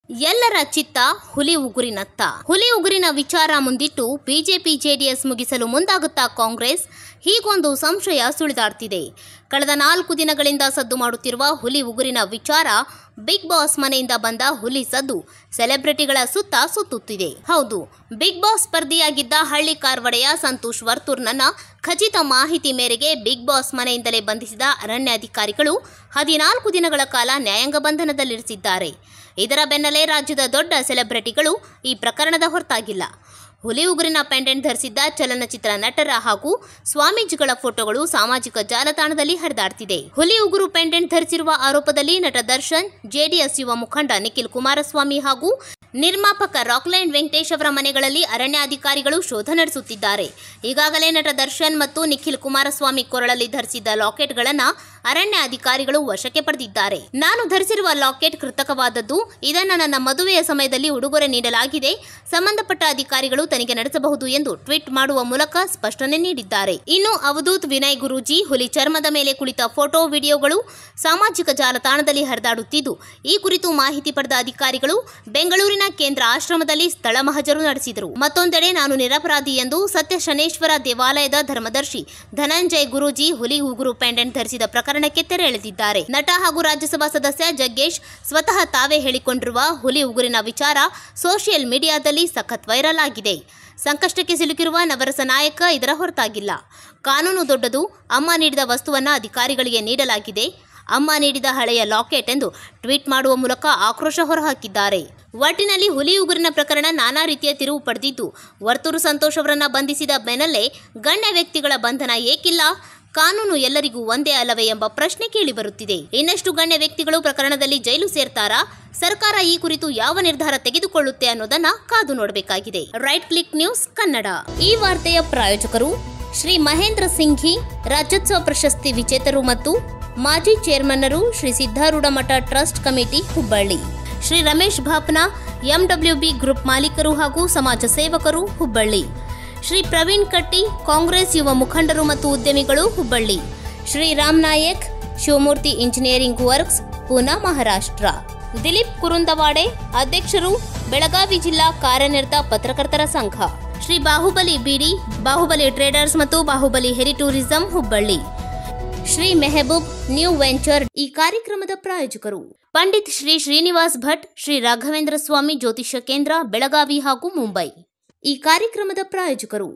ಎಲ್ಲರ ಚಿತ್ತ ಹುಲಿ ಉಗುರಿನತ್ತ ಹುಲಿ ಉಗುರಿನ ವಿಚಾರ ಮುಂದಿಟ್ಟು ಬಿಜೆಪಿ ಜೆಡಿಎಸ್ ಮುಗಿಸಲು ಮುಂದಾಗುತ್ತಾ ಕಾಂಗ್ರೆಸ್ ಹೀಗೊಂದು ಸಂಶಯ ಸುಳಿದಾಡ್ತಿದೆ ಕಳೆದ ನಾಲ್ಕು ದಿನಗಳಿಂದ ಸದ್ದು ಮಾಡುತ್ತಿರುವ ಹುಲಿ ಉಗುರಿನ ವಿಚಾರ ಬಿಗ್ ಬಾಸ್ ಮನೆಯಿಂದ ಬಂದ ಹುಲಿ ಸದ್ದು ಸೆಲೆಬ್ರಿಟಿಗಳ ಸುತ್ತ ಸುತ್ತುತ್ತಿದೆ ಹೌದು ಬಿಗ್ ಬಾಸ್ ಸ್ಪರ್ಧಿಯಾಗಿದ್ದ ಹಳ್ಳಿ ಕಾರ್ವಡೆಯ ಸಂತೋಷ್ ವರ್ತೂರ್ನನ್ನ ಖಚಿತ ಮಾಹಿತಿ ಮೇರೆಗೆ ಬಿಗ್ ಬಾಸ್ ಮನೆಯಿಂದಲೇ ಬಂಧಿಸಿದ ಅರಣ್ಯಾಧಿಕಾರಿಗಳು ಹದಿನಾಲ್ಕು ದಿನಗಳ ಕಾಲ ನ್ಯಾಯಾಂಗ ಬಂಧನದಲ್ಲಿರಿಸಿದ್ದಾರೆ ಇದರ ಬೆನ್ನಲ್ಲೇ ರಾಜ್ಯದ ದೊಡ್ಡ ಸೆಲೆಬ್ರಿಟಿಗಳು ಈ ಪ್ರಕರಣದ ಹೊರತಾಗಿಲ್ಲ ಹುಲಿ ಉಗುರಿನ ಪೆಂಡೆಂಟ್ ಧರಿಸಿದ್ದ ಚಲನಚಿತ್ರ ನಟರ ಹಾಗೂ ಸ್ವಾಮೀಜಿಗಳ ಫೋಟೋಗಳು ಸಾಮಾಜಿಕ ಜಾಲತಾಣದಲ್ಲಿ ಹರಿದಾಡ್ತಿದೆ ಹುಲಿ ಉಗುರು ಪೆಂಡೆಂಟ್ ಧರಿಸಿರುವ ಆರೋಪದಲ್ಲಿ ನಟ ದರ್ಶನ್ ಜೆಡಿಎಸ್ ಯುವ ಮುಖಂಡ ನಿಖಿಲ್ ಕುಮಾರಸ್ವಾಮಿ ಹಾಗೂ ನಿರ್ಮಾಪಕ ರಾಕ್ಲೈನ್ ವೆಂಕಟೇಶ್ ಅವರ ಮನೆಗಳಲ್ಲಿ ಅರಣ್ಯಾಧಿಕಾರಿಗಳು ಶೋಧ ನಡೆಸುತ್ತಿದ್ದಾರೆ ಈಗಾಗಲೇ ನಟ ದರ್ಶನ್ ಮತ್ತು ನಿಖಿಲ್ ಕುಮಾರಸ್ವಾಮಿ ಕೊರಳಲ್ಲಿ ಧರಿಸಿದ್ದ ಲಾಕೆಟ್ಗಳನ್ನು ಅರಣ್ಯ ಅಧಿಕಾರಿಗಳು ವಶಕ್ಕೆ ಪಡೆದಿದ್ದಾರೆ ನಾನು ಧರಿಸಿರುವ ಲಾಕೆಟ್ ಕೃತಕವಾದದ್ದು ಇದನ್ನು ನನ್ನ ಮದುವೆಯ ಸಮಯದಲ್ಲಿ ಉಡುಗೊರೆ ನೀಡಲಾಗಿದೆ ಸಂಬಂಧಪಟ್ಟ ಅಧಿಕಾರಿಗಳು ತನಿಖೆ ನಡೆಸಬಹುದು ಎಂದು ಟ್ವೀಟ್ ಮಾಡುವ ಮೂಲಕ ಸ್ಪಷ್ಟನೆ ನೀಡಿದ್ದಾರೆ ಇನ್ನು ಅವಧೂತ್ ವಿನಯ್ ಗುರೂಜಿ ಹುಲಿ ಚರ್ಮದ ಮೇಲೆ ಕುಳಿತ ಫೋಟೋ ವಿಡಿಯೋಗಳು ಸಾಮಾಜಿಕ ಜಾಲತಾಣದಲ್ಲಿ ಹರಿದಾಡುತ್ತಿದ್ದು ಈ ಕುರಿತು ಮಾಹಿತಿ ಪಡೆದ ಅಧಿಕಾರಿಗಳು ಬೆಂಗಳೂರಿನ ಕೇಂದ್ರ ಆಶ್ರಮದಲ್ಲಿ ಸ್ಥಳ ಮಹಜರು ನಡೆಸಿದರು ಮತ್ತೊಂದೆಡೆ ನಾನು ನಿರಪರಾಧಿ ಎಂದು ಸತ್ಯ ಶನೇಶ್ವರ ದೇವಾಲಯದ ಧರ್ಮದರ್ಶಿ ಧನಂಜಯ್ ಗುರೂಜಿ ಹುಲಿ ಉಗುರು ಪೆಂಡೆಂಟ್ ಧರಿಸಿದ ಪ್ರಕರಣಕ್ಕೆ ತೆರೆ ಎಳೆದಿದ್ದಾರೆ ನಟ ಹಾಗೂ ರಾಜ್ಯಸಭಾ ಸದಸ್ಯ ಜಗ್ಗೇಶ್ ಸ್ವತಃ ತಾವೇ ಹೇಳಿಕೊಂಡಿರುವ ಹುಲಿ ಉಗುರಿನ ವಿಚಾರ ಸೋಷಿಯಲ್ ಮೀಡಿಯಾದಲ್ಲಿ ಸಖತ್ ವೈರಲ್ ಆಗಿದೆ ಸಂಕಷ್ಟಕ್ಕೆ ಸಿಲುಕಿರುವ ನವರಸ ನಾಯಕ ಇದರ ಹೊರತಾಗಿಲ್ಲ ಕಾನೂನು ದೊಡ್ಡದು ಅಮ್ಮ ನೀಡಿದ ವಸ್ತುವನ್ನ ಅಧಿಕಾರಿಗಳಿಗೆ ನೀಡಲಾಗಿದೆ ಅಮ್ಮ ನೀಡಿದ ಹಳೆಯ ಲಾಕೆಟ್ ಎಂದು ಟ್ವೀಟ್ ಮಾಡುವ ಮೂಲಕ ಆಕ್ರೋಶ ಹೊರಹಾಕಿದ್ದಾರೆ ಒಟ್ಟಿನಲ್ಲಿ ಹುಲಿ ಉಗುರಿನ ಪ್ರಕರಣ ನಾನಾ ರೀತಿಯ ತಿರುವು ಪಡೆದಿದ್ದು ವರ್ತೂರು ಸಂತೋಷ್ ಅವರನ್ನ ಬಂಧಿಸಿದ ಬೆನ್ನಲ್ಲೇ ಗಣ್ಯ ವ್ಯಕ್ತಿಗಳ ಬಂಧನ ಏಕಿಲ್ಲ ಕಾನೂನು ಎಲ್ಲರಿಗೂ ಒಂದೇ ಅಲ್ಲವೇ ಎಂಬ ಪ್ರಶ್ನೆ ಕೇಳಿಬರುತ್ತಿದೆ ಇನ್ನಷ್ಟು ಗಣ್ಯ ವ್ಯಕ್ತಿಗಳು ಪ್ರಕರಣದಲ್ಲಿ ಜೈಲು ಸೇರ್ತಾರಾ ಸರ್ಕಾರ ಈ ಕುರಿತು ಯಾವ ನಿರ್ಧಾರ ತೆಗೆದುಕೊಳ್ಳುತ್ತೆ ಅನ್ನೋದನ್ನ ಕಾದು ನೋಡಬೇಕಾಗಿದೆ ರೈಟ್ ಕ್ಲಿಕ್ ನ್ಯೂಸ್ ಕನ್ನಡ ಈ ವಾರ್ತೆಯ ಪ್ರಾಯೋಜಕರು ಶ್ರೀ ಮಹೇಂದ್ರ ಸಿಂಘಿ ರಾಜ್ಯೋತ್ಸವ ಪ್ರಶಸ್ತಿ ವಿಜೇತರು ಮತ್ತು ಮಾಜಿ ಚೇರ್ಮನ್ನರು Shri Siddharoodha Math trust committee Hubballi Shri Ramesh Bapna MWB group ಮಾಲೀಕರು ಹಾಗೂ ಸಮಾಜ ಸೇವಕರು ಹುಬ್ಬಳ್ಳಿ ಶ್ರೀ ಪ್ರವೀಣ್ ಕಟ್ಟಿ ಕಾಂಗ್ರೆಸ್ ಯುವ ಮುಖಂಡರು ಮತ್ತು ಉದ್ಯಮಿಗಳು ಹುಬ್ಬಳ್ಳಿ ಶ್ರೀ ರಾಮ್ ನಾಯಕ್ ಶಿವಮೂರ್ತಿ ಇಂಜಿನಿಯರಿಂಗ್ ವರ್ಕ್ಸ್ ಪೂನಾ ಮಹಾರಾಷ್ಟ್ರ ದಿಲೀಪ್ ಕುರುಂದವಾಡೆ ಅಧ್ಯಕ್ಷರು ಬೆಳಗಾವಿ ಜಿಲ್ಲಾ ಕಾರ್ಯನಿರತ ಪತ್ರಕರ್ತರ ಸಂಘ ಶ್ರೀ ಬಾಹುಬಲಿ ಬಿಡಿ ಬಾಹುಬಲಿ ಟ್ರೇಡರ್ಸ್ ಮತ್ತು ಬಾಹುಬಲಿ ಹೆರಿ tourism Hubballi Shri Mehboob new venture ಈ ಕಾರ್ಯಕ್ರಮದ ಪ್ರಾಯೋಜಕರು ಪಂಡಿತ್ ಶ್ರೀ ಶ್ರೀನಿವಾಸ್ ಭಟ್ ಶ್ರೀ ರಾಘವೇಂದ್ರ ಸ್ವಾಮಿ ಜ್ಯೋತಿಷ್ಯ ಕೇಂದ್ರ ಬೆಳಗಾವಿ ಹಾಗೂ ಮುಂಬೈ ಈ ಕಾರ್ಯಕ್ರಮದ ಪ್ರಾಯೋಜಕರು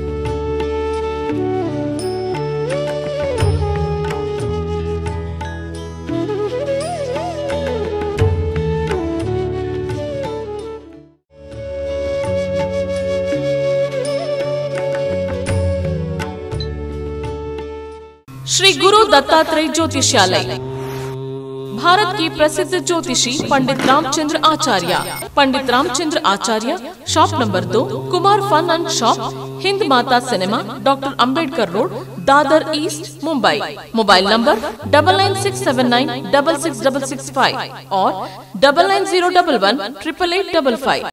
श्री गुरु दत्तात्रेय ज्योतिषालय भारत की प्रसिद्ध ज्योतिषी पंडित रामचंद्र आचार्य पंडित रामचंद्र आचार्य शॉप नंबर दो Kumar fun and shop Hind Mata cinema doctor Ambedkar road Dadar east Mumbai mobile number double nine six seven nine double six double six five और double nine zero double one triple eight double five